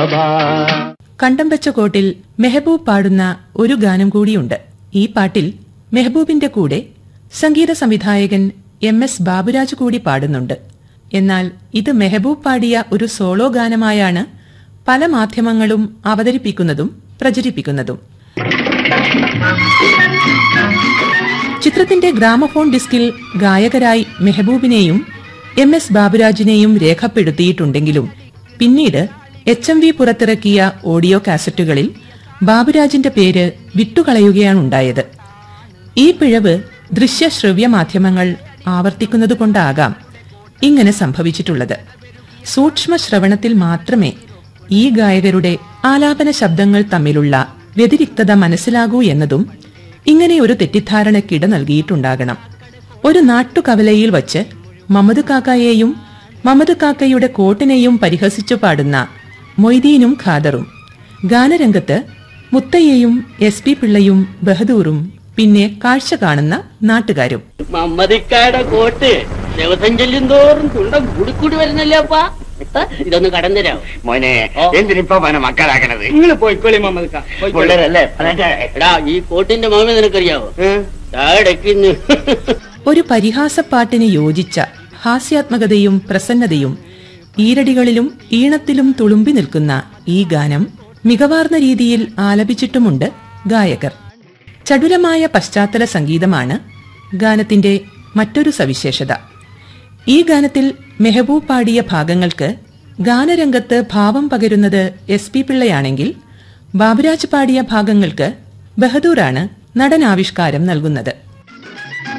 ബാബാ കണ്ടം വെച്ച കോട്ടിൽ മെഹബൂബ് പാടുന്ന ഒരു ഗാനം കൂടിയുണ്ട് ഈ പാട്ടിൽ മെഹബൂബിന്റെ കൂടെ സംഗീത സംവിധായകൻ എം എസ് ബാബുരാജ് കൂടി പാടുന്നുണ്ട് എന്നാൽ ഇത് മെഹബൂബ് പാടിയ ഒരു സോളോ ഗാനമായാണ് പല മാധ്യമങ്ങളും അവതരിപ്പിക്കുന്നതും പ്രചരിപ്പിക്കുന്നതും ചിത്രത്തിന്റെ ഗ്രാമഫോൺ ഡിസ്കിൽ ഗായകരായി മെഹബൂബിനെയും എം എസ് ബാബുരാജിനെയും രേഖപ്പെടുത്തിയിട്ടുണ്ടെങ്കിലും പിന്നീട് എച്ച് എം വി പുറത്തിറക്കിയ ഓഡിയോ കാസറ്റുകളിൽ ബാബുരാജിന്റെ പേര് വിട്ടുകളയുകയാണുണ്ടായത് ഈ പിഴവ് ദൃശ്യ ശ്രവ്യ മാധ്യമങ്ങൾ ആവർത്തിക്കുന്നതുകൊണ്ടാകാം ഇങ്ങനെ സംഭവിച്ചിട്ടുള്ളത് സൂക്ഷ്മ ശ്രവണത്തിൽ മാത്രമേ ഈ ഗായകരുടെ ആലാപന ശബ്ദങ്ങൾ തമ്മിലുള്ള വ്യതിരിക്തത മനസ്സിലാകൂ എന്നതും ഇങ്ങനെ ഒരു തെറ്റിദ്ധാരണയ്ക്കിട നൽകിയിട്ടുണ്ടാകണം ഒരു നാട്ടുകവലയിൽ വച്ച് മമദ് കാക്കയെയും മമദ് കാക്കയുടെ കോട്ടിനെയും പരിഹസിച്ചു പാടുന്ന മൊയ്തീനും ഖാദറും ഗാനരംഗത്ത് മുത്തയ്യയും എസ് പി പിള്ളയും ബഹദൂറും പിന്നെ കാഴ്ച കാണുന്ന നാട്ടുകാരും മമ്മദിക്കായുടെ കോട്ട് ദിവസം ചെല്ലും തോറും തുണ്ടം കൂടിക്കൂടി വരുന്നല്ലേ അപ്പാ ഇതൊന്ന് കടന്നുതരാം മോനെ ഓ. എന്തിനിപ്പോ മോനെ മക്കളാക്കണത് നിങ്ങൾ പോയിക്കോളി മമ്മദിക്ക പിള്ളേരല്ലേ പറഞ്ഞേ. എടാ ഈ കോട്ടിന്റെ മാമ നിനക്കറിയാവോ താഴെക്കുന്നു ഒരു പരിഹാസപ്പാട്ടിന് യോജിച്ച ഹാസ്യാത്മകതയും പ്രസന്നതയും ഈരടികളിലും ഈണത്തിലും തുളുമ്പി നിൽക്കുന്ന ഈ ഗാനം മികവാർന്ന രീതിയിൽ ആലപിച്ചിട്ടുമുണ്ട് ഗായകർ ചടുലമായ പശ്ചാത്തല സംഗീതമാണ് ഗാനത്തിന്റെ മറ്റൊരു സവിശേഷത ഈ ഗാനത്തിൽ മെഹബൂബ് പാടിയ ഭാഗങ്ങൾക്ക് ഗാനരംഗത്ത് ഭാവം പകരുന്നത് എസ് പി പിള്ളയാണെങ്കിൽ ബാബുരാജ് പാടിയ ഭാഗങ്ങൾക്ക് ബഹദൂറാണ് നടനാവിഷ്കാരം നൽകുന്നത്